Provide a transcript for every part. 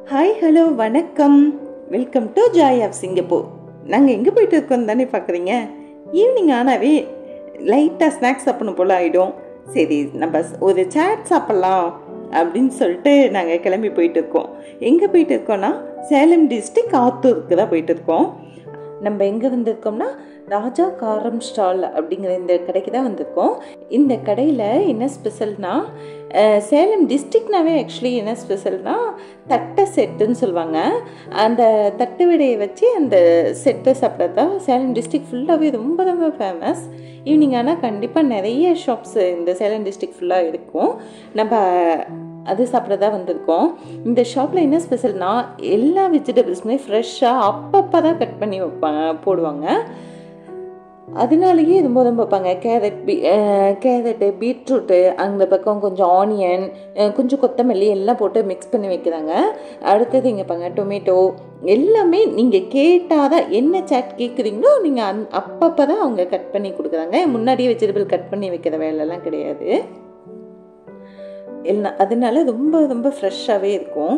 hi hello வணக்கம் welcome to joy of Singapore நாங்கள் எங்கே போயிட்டு இருக்கோம் தானே பார்க்குறீங்க ஈவினிங் ஆனாவே லைட்டாக ஸ்நாக்ஸ் சாப்பிடணும் போல் ஆகிடும் சரி நம்ம ஒரு சாட் சாப்பிட்லாம் அப்படின்னு சொல்லிட்டு நாங்கள் கிளம்பி போயிட்டு இருக்கோம் எங்கே போயிட்டு இருக்கோம்னா சேலம் டிஸ்ட்ரிக் ஆத்தூருக்கு தான் போயிட்டு இருக்கோம் நம்ம எங்கே வந்திருக்கோம்னா ராஜா காரம் ஸ்டால் அப்படிங்கிற இந்த கடைக்கு தான் வந்திருக்கோம் இந்த கடையில் என்ன ஸ்பெஷல்னா அஹ், சேலம் டிஸ்ட்ரிக்ட்னாவே ஆக்சுவலி என்ன ஸ்பெஷல்னா தட்டை செட்டுன்னு சொல்லுவாங்க அந்த தட்டு விடையை வச்சு அந்த செட்டை சாப்பிட்றது தான் சேலம் டிஸ்ட்ரிக்ட் ஃபுல்லாகவே ரொம்ப ரொம்ப ஃபேமஸ் ஈவினிங் ஆனால் கண்டிப்பாக நிறைய ஷாப்ஸ் இந்த சேலம் டிஸ்ட்ரிக்ட் ஃபுல்லாக இருக்கும் நம்ம அது சாப்பிட்றதா வந்திருக்கோம் இந்த ஷாப்பில் என்ன ஸ்பெஷல்னா எல்லா வெஜிடபிள்ஸுமே ஃப்ரெஷ்ஷாக அப்பப்போ தான் கட் பண்ணி வைப்பாங்க போடுவாங்க அதனாலேயே ரொம்ப ரொம்ப வைப்பாங்க கேரட் பீ கேரட்டு பீட்ரூட்டு அந்த பக்கம் கொஞ்சம் ஆனியன் கொஞ்சம் கொத்தமல்லி எல்லாம் போட்டு மிக்ஸ் பண்ணி வைக்கிறாங்க அடுத்தது இங்கே பாங்க டொமேட்டோ எல்லாமே நீங்கள் கேட்டால் தான் என்ன சாட் கேட்குறீங்களோ நீங்கள் அந் அப்பப்போ தான் அவங்க கட் பண்ணி கொடுக்குறாங்க முன்னாடியே வெஜிடபிள் கட் பண்ணி வைக்கிற வேலைலாம் கிடையாது எல்லாம் அதனால ரொம்ப ரொம்ப ஃப்ரெஷ்ஷாகவே இருக்கும்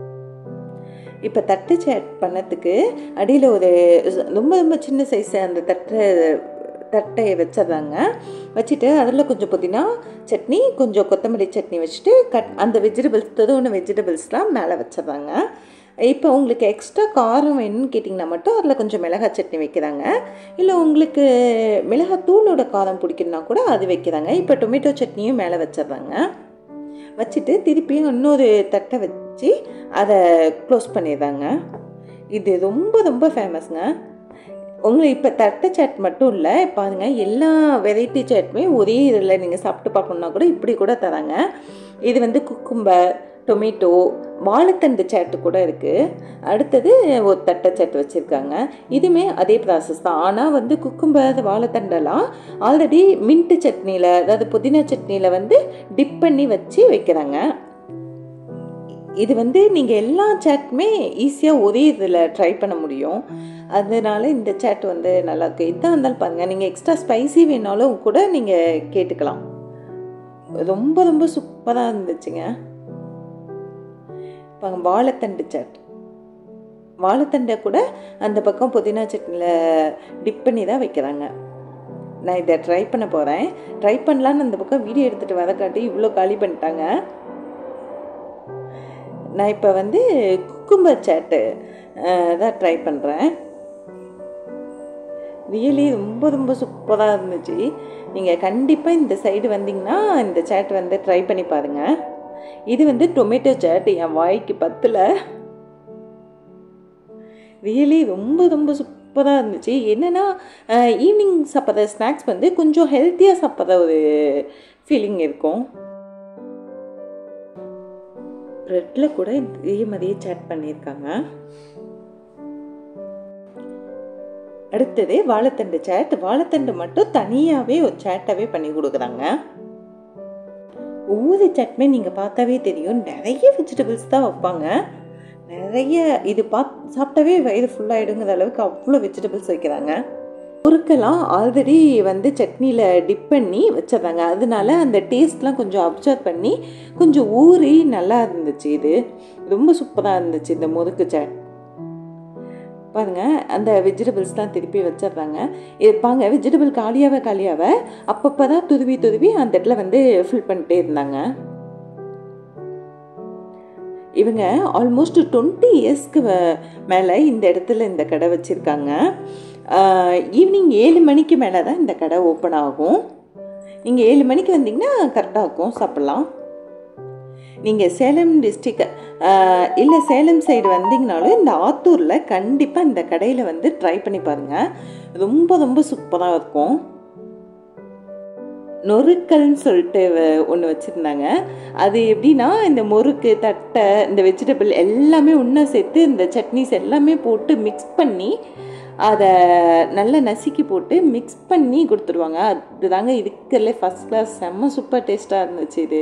இப்போ தட்டு சேட் பண்ணதுக்கு அடியில் ஒரு ரொம்ப ரொம்ப சின்ன சைஸ் அந்த தட்டை தட்டையை வச்சிடுறாங்க வச்சுட்டு அதில் கொஞ்சம் புதினா சட்னி கொஞ்சம் கொத்தமல்லி சட்னி வச்சுட்டு கட் அந்த வெஜிடபிள்ஸ் ததுவன வெஜிடபிள்ஸ்லாம் மேலே வச்சிடுறாங்க இப்போ உங்களுக்கு எக்ஸ்ட்ரா காரம் வேணும்னு கேட்டிங்கன்னா மட்டும் அதில் கொஞ்சம் மிளகாய் சட்னி வைக்கிறாங்க இல்லை உங்களுக்கு மிளகாய் தூளோட காரம் பிடிக்குன்னா கூட அது வைக்கிறாங்க இப்போ டொமேட்டோ சட்னியும் மேலே வச்சிடுறாங்க வச்சுட்டு திருப்பியும் இன்னொரு தட்டை வச்சு அதை க்ளோஸ் பண்ணிடுறாங்க இது ரொம்ப ரொம்ப ஃபேமஸ்ங்க உங்களுக்கு இப்போ தட்டை சாட் மட்டும் இல்லை பாருங்க எல்லா வெரைட்டி சாட்டுமே ஒரே இதில் நீங்கள் சாப்பிட்டு பார்க்கணுன்னா கூட இப்படி கூட தராங்க இது வந்து குக்கும்பர் டொமேட்டோ வாழைத்தண்டு சாட்டு கூட இருக்குது அடுத்தது ஒரு தட்டை சாட்டு வச்சுருக்காங்க இதுவுமே அதே ப்ராசஸ் தான் ஆனால் வந்து குக்கும்பர் வாழைத்தண்டெல்லாம் ஆல்ரெடி மின்ட்டு சட்னியில் அதாவது புதினா சட்னியில் வந்து டிப் பண்ணி வச்சு வைக்கிறாங்க இது வந்து நீங்கள் எல்லா சேட்டுமே ஈஸியாக ஒரே இதில் ட்ரை பண்ண முடியும் அதனால இந்த சேட் வந்து நல்லாயிருக்கு இதான் இருந்தாலும் பாருங்கள் நீங்கள் எக்ஸ்ட்ரா ஸ்பைசி வேணாலும் கூட நீங்கள் கேட்டுக்கலாம் ரொம்ப ரொம்ப சூப்பராக இருந்துச்சுங்க பாருங்க வாழைத்தண்டு சாட் வாழைத்தண்டை கூட அந்த பக்கம் புதினா சட்னியில் டிப் பண்ணி தான் வைக்கிறாங்க நான் இதை ட்ரை பண்ண போகிறேன் ட்ரை பண்ணலான்னு அந்த பக்கம் வீடியோ எடுத்துகிட்டு வரக்காட்டி இவ்வளோ காலி பண்ணிட்டாங்க நான் இப்போ வந்து குக்கும்பர் சாட்டு தான் ட்ரை பண்ணுறேன் ரியலி ரொம்ப ரொம்ப சூப்பராக இருந்துச்சு நீங்கள் கண்டிப்பாக இந்த சைடு வந்தீங்கன்னா இந்த சாட் வந்து ட்ரை பண்ணி பாருங்கள் இது வந்து டொமேட்டோ சாட் என் வாய்க்கு பத்தில் ரியலி ரொம்ப ரொம்ப சூப்பராக இருந்துச்சு என்னென்னா ஈவினிங் சாப்பிட்ற ஸ்நாக்ஸ் வந்து கொஞ்சம் ஹெல்த்தியாக சாப்பிட்ற ஒரு ஃபீலிங் இருக்கும் ப்ரெட்டில் கூட இதே மாதிரியே சேட் பண்ணியிருக்காங்க அடுத்தது வாழைத்தண்டு சேட் வாழைத்தண்டு மட்டும் தனியாகவே ஒரு சேட்டாகவே பண்ணி கொடுக்குறாங்க ஒவ்வொரு சட்மே நீங்கள் பார்த்தாவே தெரியும் நிறைய வெஜிடபிள்ஸ் தான் வைப்பாங்க நிறைய இது பாத் சாப்பிட்டாவே வயிறு ஃபுல்லாகிடுங்கிற அளவுக்கு அவ்வளோ வெஜிடபிள்ஸ் வைக்கிறாங்க முறுக்கெல்லாம் ஆல்ரெடி வந்து சட்னியில் டிப் பண்ணி வச்சிடுறாங்க அதனால அந்த டேஸ்ட்லாம் கொஞ்சம் அப்சர்வ் பண்ணி கொஞ்சம் ஊறி நல்லா இருந்துச்சு இது ரொம்ப சூப்பராக இருந்துச்சு இந்த முறுக்கு சாட் பாருங்க அந்த வெஜிடபிள்ஸ்லாம் திருப்பி வச்சிடுறாங்க இருப்பாங்க வெஜிடபிள் காலியாகவே காலியாகவே அப்பப்போ தான் துருவி துருவி அந்த இடத்துல வந்து ஃபில் பண்ணிட்டே இருந்தாங்க இவங்க ஆல்மோஸ்ட் டுவெண்ட்டி இயர்ஸ்க்கு மேலே இந்த இடத்துல இந்த கடை வச்சுருக்காங்க ஈவினிங் ஏழு மணிக்கு மேலே தான் இந்த கடை ஓப்பன் ஆகும் நீங்கள் ஏழு மணிக்கு வந்தீங்கன்னா கரெக்டாக இருக்கும் சாப்பிட்லாம் நீங்கள் சேலம் டிஸ்ட்ரிக் இல்லை சேலம் சைடு வந்தீங்கனாலும் இந்த ஆத்தூரில் கண்டிப்பாக இந்த கடையில் வந்து ட்ரை பண்ணி பாருங்கள் ரொம்ப ரொம்ப சூப்பராக இருக்கும் நொறுக்கல்னு சொல்லிட்டு ஒன்று வச்சுருந்தாங்க அது எப்படின்னா இந்த முறுக்கு தட்டை இந்த வெஜிடபிள் எல்லாமே ஒன்றா சேர்த்து இந்த சட்னிஸ் எல்லாமே போட்டு மிக்ஸ் பண்ணி அதை நல்லா நசுக்கி போட்டு மிக்ஸ் பண்ணி கொடுத்துருவாங்க அதுதாங்க இருக்கிறதுல ஃபஸ்ட் கிளாஸ் செம்ம சூப்பர் டேஸ்ட்டாக இருந்துச்சு இது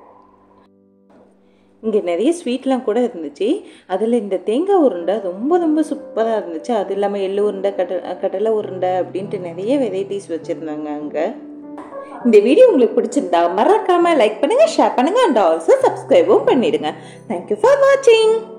இங்கே நிறைய ஸ்வீட்லாம் கூட இருந்துச்சு அதில் இந்த தேங்காய் உருண்டை ரொம்ப ரொம்ப சூப்பராக இருந்துச்சு அது இல்லாமல் எள்ளு உருண்டை கடலை கடலை உருண்டை அப்படின்ட்டு நிறைய வெரைட்டிஸ் வச்சுருந்தாங்க அங்கே இந்த வீடியோ உங்களுக்கு பிடிச்சிருந்தா மறக்காமல் லைக் பண்ணுங்கள் ஷேர் பண்ணுங்கள் அண்ட் ஆல்சோ சப்ஸ்கிரைபும் பண்ணிடுங்க தேங்க்யூ ஃபார் வாட்சிங்